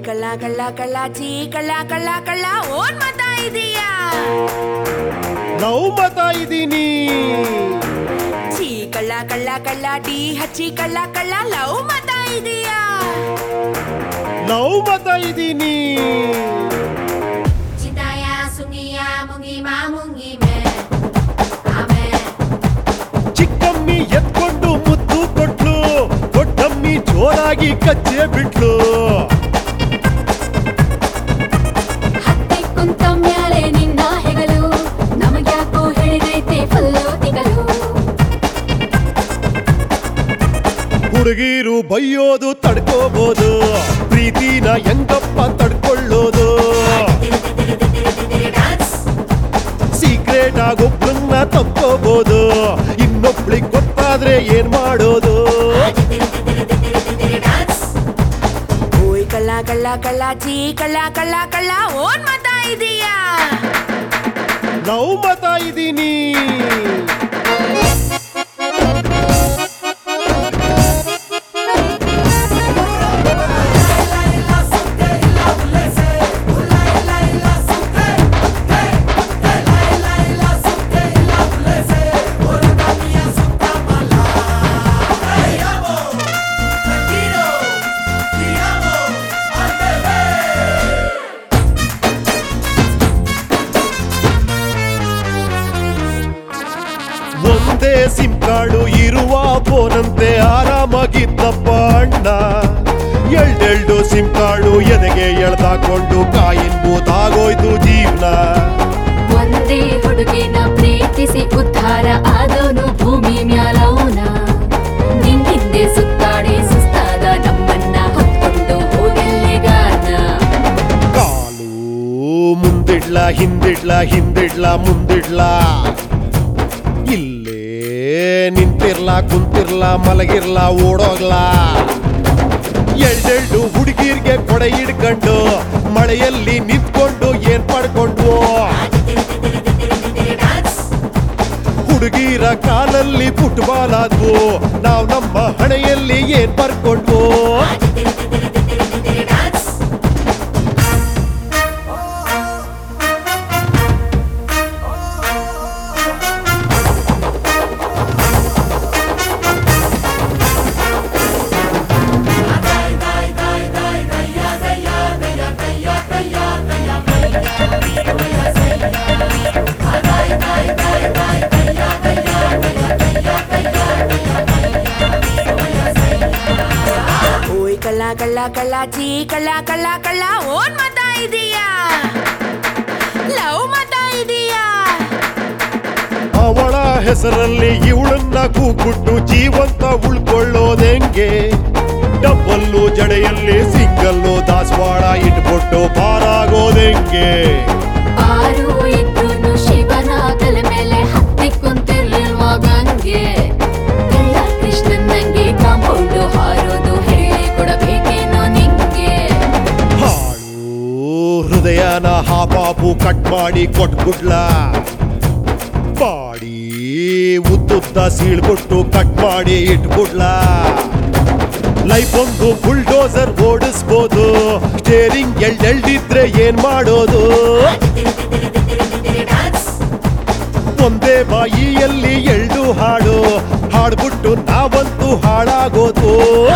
ಕಳ್ಳ ಕಳ್ಳ ಕಳ್ಳ ಚೀ ಕಳ್ಳ ಕಳ್ಳ ಕಳ್ಳ ಓನ್ ಮತ ಇದೀಯಾ ಲವ್ ಮತ ಇದೀನಿ ಚೀ ಕಳ್ಳ ಕಳ್ಳ ಕಳ್ಳ ಡಿ ಹಚ್ಚಿ ಕಳ್ಳ ಕಳ್ಳ ಲವ್ ಮತ ಇದೀಯಾ ಲವ್ ಮತ ಇದೀನಿ Cintaya sungiya mungi ma mungi me Amen ಚಿಕ್ಕಮ್ಮಿ ಎತ್ಕೊಂಡು ಮುದ್ದು ಕೊಟ್ಲು ದೊಡ್ಡಮ್ಮಿ ಜೋರಾಗಿ ಕಚ್ಚೆ ಬಿಟ್ಲು ಹತ್ತಿ ಕುಂತ ಮ್ಯಾಲೆ ನಿನ್ನ ಹೆಗಲು ನಮಗ್ಯಾಕೋ ಹೇಳಿದೈತೆ ಫುಲ್ಲು ತಿಗಲು ಹುಡುಗೀರು ಬೈಯೋದು ತಡ್ಕೋಬೋದು ಪ್ರೀತಿನ ಹೆಂಗಪ್ಪ ತಡ್ಕೊಳ್ಳೋದು ಸೀಕ್ರೆಟ್ ಆಗೊಬ್ಳನ್ನ ತಕ್ಕೋಬೋದು ಇನ್ನೊಬ್ಳಿಗ್ ಗೊತ್ತಾದ್ರೆ ಏನ್ ಮಾಡೋದು ಓಯ್ ಕಳ್ಳ ಕಳ್ಳ ಕಳ್ಳ ಚೀ ಕಳ್ಳ ಕಳ್ಳ ಕಳ್ಳ ಓನ್ ಮತ ಇದೀಯಾ ಲವ್ ಮತ ಇದೀನಿ ಒಂದೇ ಸಿಮ್ ಕಾರ್ಡು ಇರುವ ಫೋನಂತೆ ಆರಾಮಾಗಿದ್ದಪ್ಪ ಅಣ್ಣ ಎಲ್ಡೆಲ್ಡು ಸಿಮ್ ಕಾರ್ಡು ಎದೆಗೆ ಎಳ್ದಾಕೊಂಡು ಕಾಯಿನ್ ಬೂತಾಗೋಯ್ತು ಜೀವನ ಒಂದೇ ಹುಡುಗಿನ ಪ್ರೀತಿಸಿ ಉದ್ಧಾರ ಆದೋನು ಭೂಮಿ ಮ್ಯಾಲೌನ ನಿನ್ನಿಂದೆ ಸುತ್ತಾಡಿ ಸುಸ್ತಾದ ನಮ್ಮನ್ನ ಹೊತ್ಕೊಂಡು ಹೋಗೆಲ್ಲಿಗಾನ ಕಾಲು ಮುಂದಿಡ್ಲ ಹಿಂದಿಡ್ಲ ಹಿಂದಿಡ್ಲ ಮುಂದಿಡ್ಲ ಇಲ್ಲೇ ನಿಂತಿರ್ಲ ಕುಂತಿರ್ಲ ಮಲಗಿರ್ಲ ಓಡೋಗ್ಲಾ ಎಲ್ಡೆಲ್ಡು ಹುಡುಗಿರ್ಗೆ ಕೊಡೆ ಹಿಡ್ಕೊಂಡು ಮಳೆಯಲ್ಲಿ ನಿಂತ್ಕೊಂಡು ಏನ್ ಪಡ್ಕೊಂಡು ಹುಡುಗಿರ ಕಾಲಲ್ಲಿ ಫುಟ್ಬಾಲ್ ಆದ್ವು ನಾವ್ ನಮ್ಮ ಹಣೆಯಲ್ಲಿ ಏನ್ ಬರ್ಕೊಂಡ್ವು ಓಯ್ ಕಳ್ಳ ಕಳ್ಳ ಕಳ್ಳ ಚೀ ಕಳ್ಳ ಕಳ್ಳ ಕಳ್ಳ ಓನ್ ಮತ ಇದೀಯಾ ಲವ್ ಮತ ಇದೀಯಾ ಅವಳ ಹೆಸರಲ್ಲಿ ಇವಳನ್ನ ಕೂಗುಟ್ಟು ಜೀವಂತ ಉಳ್ಕೊಳ್ಳೋದೆಂಗೆ ಡಬ್ಬಲ್ಲು ಜಡೆಯಲ್ಲಿ ಸಿಂಗಲ್ಲು ದಾಸವಾಳ ಇಟ್ಬಿಟ್ಟು ಪಾರಾಗೋದೆಂಗೆ ಆರು ಇದ್ರು ಶಿವನ ತಲೆ ಮೇಲೆ ಹತ್ತಿ ಕುಂತಿರ್ಲಿಲ್ವಾ ಗಂಗೆ ಎಲ್ಲ ಕೃಷ್ಣನ್ ನಂಗೆ ಕಾಂಪೌಂಡು ಹಾರೋದು ಹೇಳಿ ಕೊಡಬೇಕೇನೋ ನಿಂಗೆ ಹಾಳು ಹೃದಯನ ಹಾಪಾಪು ಕಟ್ ಮಾಡಿ ಕೊಟ್ಬಿಡ್ಲ ಬಾಡಿ ಉದ್ದುದ್ದ ಸೀಳ್ಬಿಟ್ಟು ಕಟ್ ಮಾಡಿ ಇಟ್ಬಿಡ್ಲ ಲೈಫ್ ಒಂದು ಬುಲ್ಡೋಸರ್ ಓಡಿಸ್ಬೋದು ಸ್ಟೇರಿಂಗ್ ಎಲ್ಡೆಲ್ಡಿದ್ರೆ ಏನ್ ಮಾಡೋದು ಒಂದೇ ಬಾಯಿಯಲ್ಲಿ ಎಳ್ಳು ಹಾಡು ಹಾಡ್ಬಿಟ್ಟು ನಾವಂತೂ ಹಾಳಾಗೋದು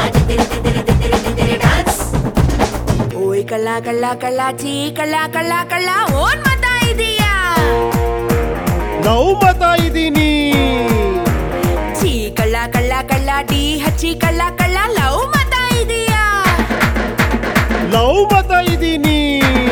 ಓಯ್ ಕಳ್ಳ ಕಳ್ಳ ಕಳ್ಳ ಚೀ ಕಳ್ಳ ಕಳ್ಳ ಕಳ್ಳ ಓನ್ ಮತ ಇದೀಯಾ ಲವ್ ಮತ ಇದೀನಿ ಚೀ ಕಳ್ಳ ಕಳ್ಳ ಕಳ್ಳ ಡಿ ಹಚ್ಚಿ ಕಳ್ಳ ಕಳ್ಳ ಲವ್ ಮತ ಇದೀಯಾ ಲವ್ ಮತ ಇದೀನಿ